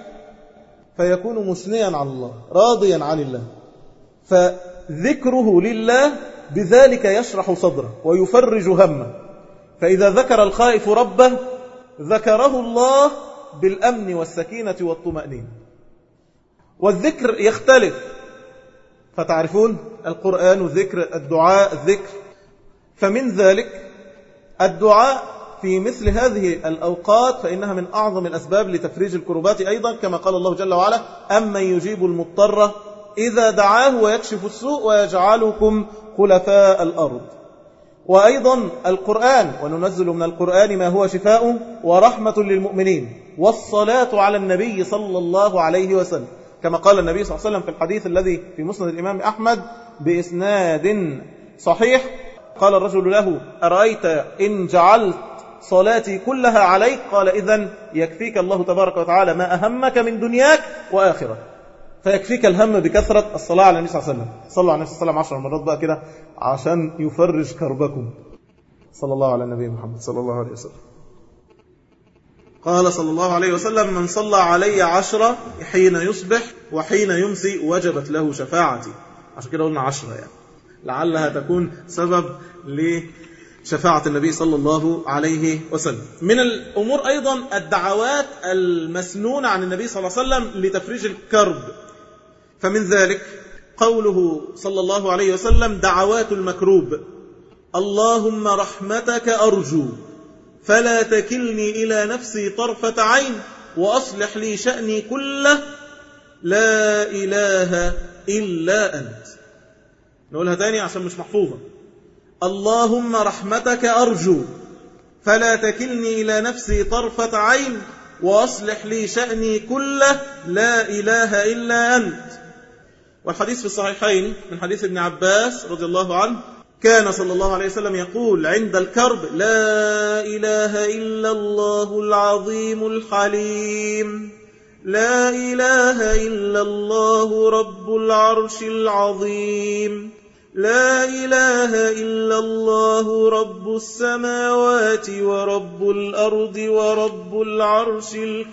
فيكون مثنيا على الله راضيا عن الله فذكره لله بذلك يشرح صدره ويفرج همه فإذا ذكر الخائف ربه ذكره الله بالأمن والسكينة والطمأنينة والذكر يختلف فتعرفون القرآن ذكر الدعاء ذكر فمن ذلك الدعاء في مثل هذه الأوقات فإنها من أعظم الأسباب لتفريج الكربات أيضا كما قال الله جل وعلا أما يجيب المضطر إذا دعاه ويكشف السوء ويجعلكم خلفاء الأرض وأيضا القرآن وننزل من القرآن ما هو شفاء ورحمة للمؤمنين والصلاة على النبي صلى الله عليه وسلم كما قال النبي صلى الله عليه وسلم في الحديث الذي في مسند الإمام أحمد بإسناد صحيح قال الرجل له أرأيت إن جعلت صلاتي كلها عليك قال إذن يكفيك الله تبارك وتعالى ما أهمك من دنياك وآخرة فيكفيك الهم بكثرة الصلاة على النبي صلى الله عليه وسلم صلوا على النبي صلى الله عليه وسلم عشر مرات بقى كده عشان يفرج كربكم صلى الله على النبي محمد صلى الله عليه وسلم قال صلى الله عليه وسلم من صلى علي عشرة حين يصبح وحين يمسي وجبت له شفاعتي عشان كده قلنا عشرة يعني لعلها تكون سبب لشفاعة النبي صلى الله عليه وسلم من الأمور أيضا الدعوات المسنونة عن النبي صلى الله عليه وسلم لتفريج الكرب فمن ذلك قوله صلى الله عليه وسلم دعوات المكروب اللهم رحمتك أرجو فلا تكلني إلى نفسي طرفة عين وأصلح لي شأني كله لا إله إلا أنت نقولها تاني عشان مش محفوظة اللهم رحمتك أرجو فلا تكلني إلى نفسي طرفة عين وأصلح لي شأني كله لا إله إلا أنت والحديث في الصحيحين من حديث ابن عباس رضي الله عنه كان صلى الله عليه وسلم يقول عند الكرب لا إله إلا الله العظيم الحليم لا إله إلا الله رب العرش العظيم لا إله إلا الله رب السماوات ورب الأرض ورب العرش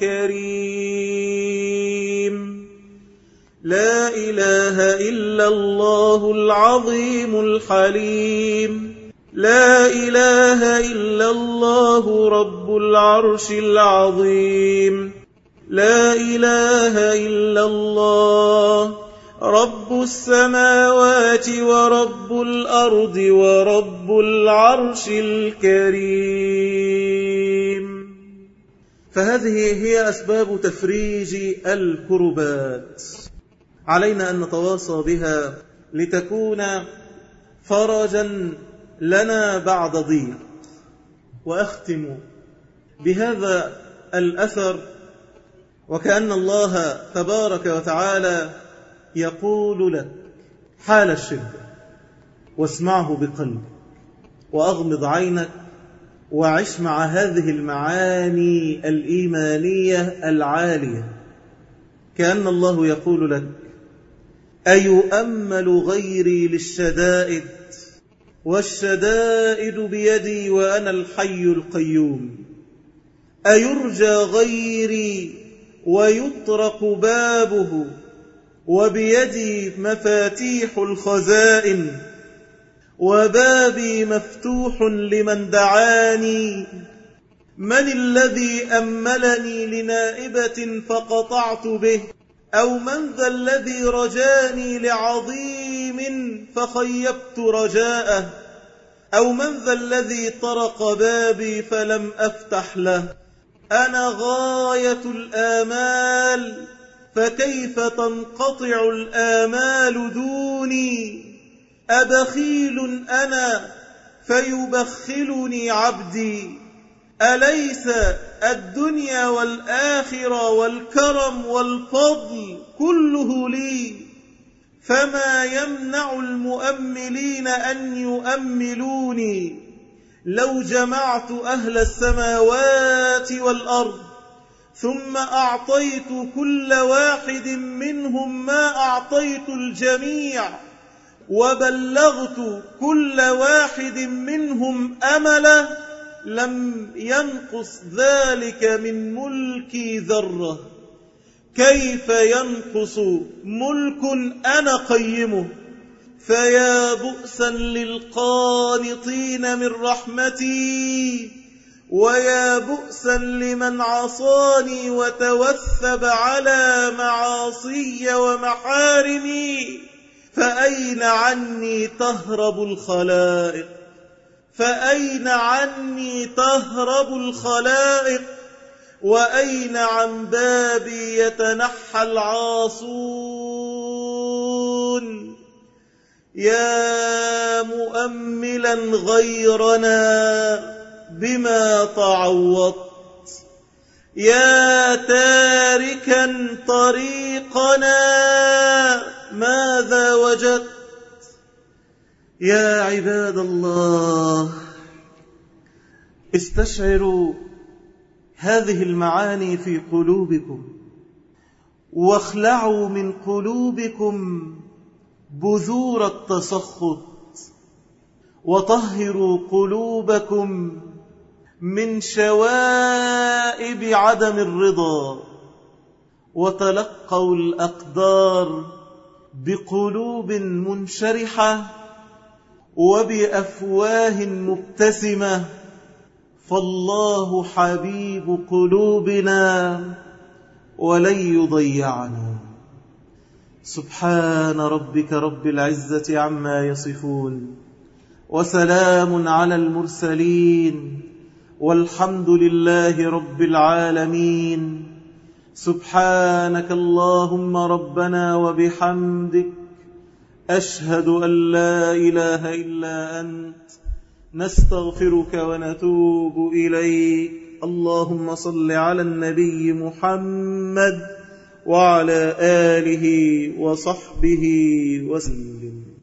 الكريم لا إله إلا الله العظيم الحليم لا إله إلا الله رب العرش العظيم لا إله إلا الله رب السماوات ورب الأرض ورب العرش الكريم فهذه هي أسباب تفريج الكربات علينا أن نتواصى بها لتكون فرجا لنا بعد ضيق وأختم بهذا الأثر وكأن الله تبارك وتعالى يقول لك حال الشدة واسمعه بقلبك وأغمض عينك وعش مع هذه المعاني الإيمانية العالية كأن الله يقول لك أيؤمل غيري للشدائد والشدائد بيدي وأنا الحي القيوم أيرجى غيري ويطرق بابه وبيدي مفاتيح الخزائن وبابي مفتوح لمن دعاني من الذي أملني لنائبة فقطعت به أو من ذا الذي رجاني لعظيم فخيبت رجاءه أو من ذا الذي طرق بابي فلم أفتح له أنا غاية الآمال فكيف تنقطع الآمال دوني أبخيل أنا فيبخلني عبدي أليس الدنيا والآخرة والكرم والفضل كله لي فما يمنع المؤملين أن يؤملوني لو جمعت أهل السماوات والأرض ثم أعطيت كل واحد منهم ما أعطيت الجميع وبلغت كل واحد منهم أمله لم ينقص ذلك من ملكي ذرة كيف ينقص ملك أنا قيمه فيا بؤسا للقانطين من رحمتي ويا بؤسا لمن عصاني وتوثب على معاصي ومحارمي فأين عني تهرب الخلائق فأين عني تهرب الخلائق وأين عن بابي يتنحى العاصون يا مؤملا غيرنا بما تعوضت يا تاركا طريقنا ماذا وجدت يا عباد الله استشعروا هذه المعاني في قلوبكم واخلعوا من قلوبكم بذور التسخط وطهروا قلوبكم من شوائب عدم الرضا وتلقوا الأقدار بقلوب منشرحة وبأفواه مبتسمة فالله حبيب قلوبنا ولن يضيعنا سبحان ربك رب العزة عما يصفون وسلام على المرسلين والحمد لله رب العالمين سبحانك اللهم ربنا وبحمدك أشهد أن لا إله إلا أنت نستغفرك ونتوب إليك اللهم صل على النبي محمد وعلى آله وصحبه وسلم